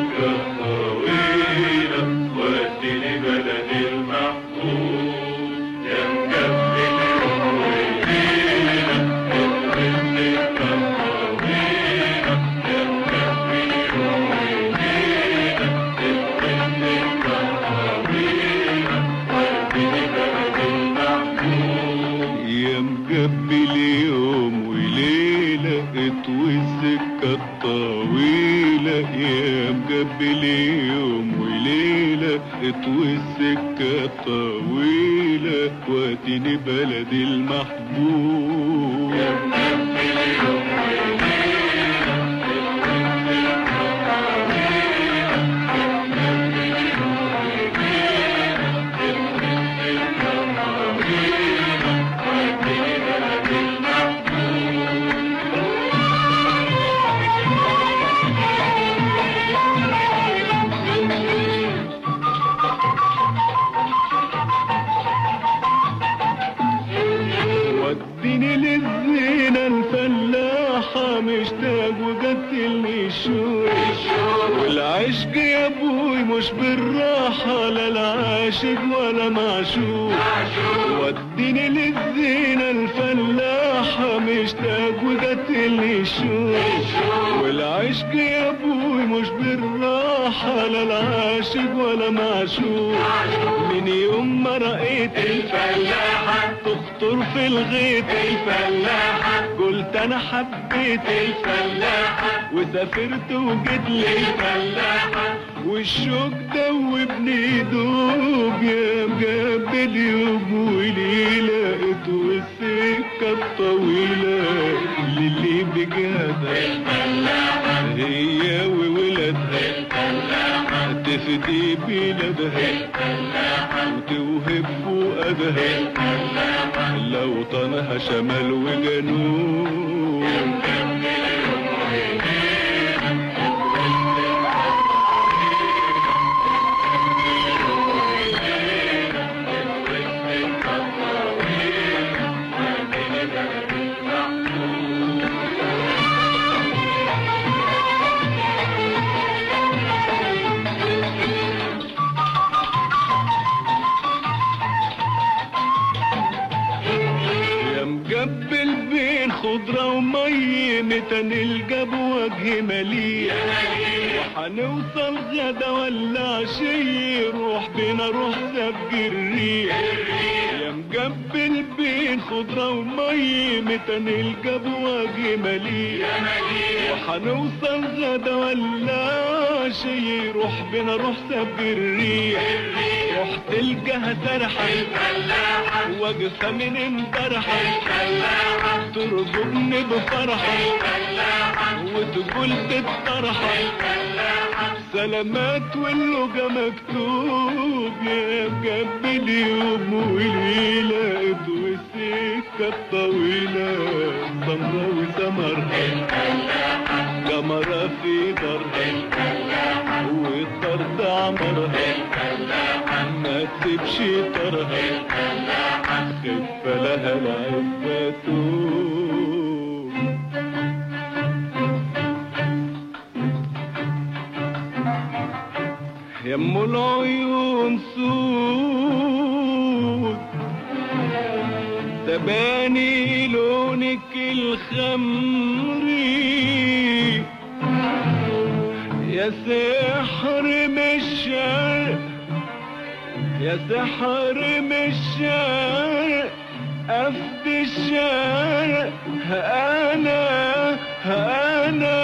السكة الطويلة وديني بلدي المحبوب يا مكفي اليوم وليلة اطوي السكة الطويلة يا مكفي اليوم وليلة اطوي السكة الطويلة وديني بلدي المحبوب يا مقبل يوم وليلة اطوي السكة الطويلة يا مقبل يوم وليلة اطوي السكة الطويلة واديني بلدي المحبوب يا مكفي اليوم وديني للزينة الفلاحة مشتاق وقتلني الشوق والعشق يا ابوي مش بالراحة لا العاشق ولا معشوق وديني للزينة الفلاحة مشتاق وقتلني الشوق والعشق يا ابوي مش بالراحة لا العاشق ولا معشوق من يوم ما رأيت الفلاحة تخطر في الغيط الفلاحة قلت انا حبيت الفلاحة وسافرت وجيت لي الفلاحة والشوق دوبني دوب يا مقابل يوم وليلة والسكة الطويلة للي بجابة الفلاحة هي وولادها الفلاحة تفدي بلادها الفلاحة وتوهب فؤادها الفلاحة لو طنها شمال وجنوب يا مقبل بين خضرة ومي متى نلقى بوجه مليء وحنوصل غدا ولا عشي روح بينا روح سبق الريح يا مقبل بين خضرة ومي متى نلقى بوجه مليء وحنوصل غدا ولا عشي روح بينا روح سبق الريح روح تلقاها سرحة الفلاحة واقفة من امبارحة الفلاحة ترجبني بفرحة الفلاحة وتقول تتطرحة الفلاحة سلامات واللقى مكتوب يا مقبل يوم وليلة ادوي السكة الطويلة سمرة وسمر قمرة في درها والطرد عمرها ما تسيبش طرها خف لها العفة توب يم العيون سود تباني لونك الخمري يا سحر من الشرق يا سحر من الشرق أفد الشرق أنا أنا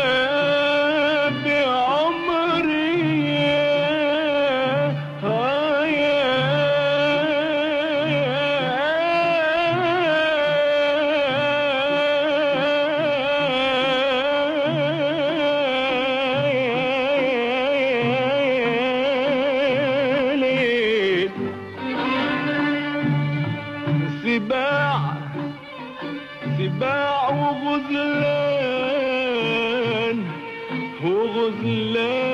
بعمري آه يا ليل سباع سباع وغزلان وغزلان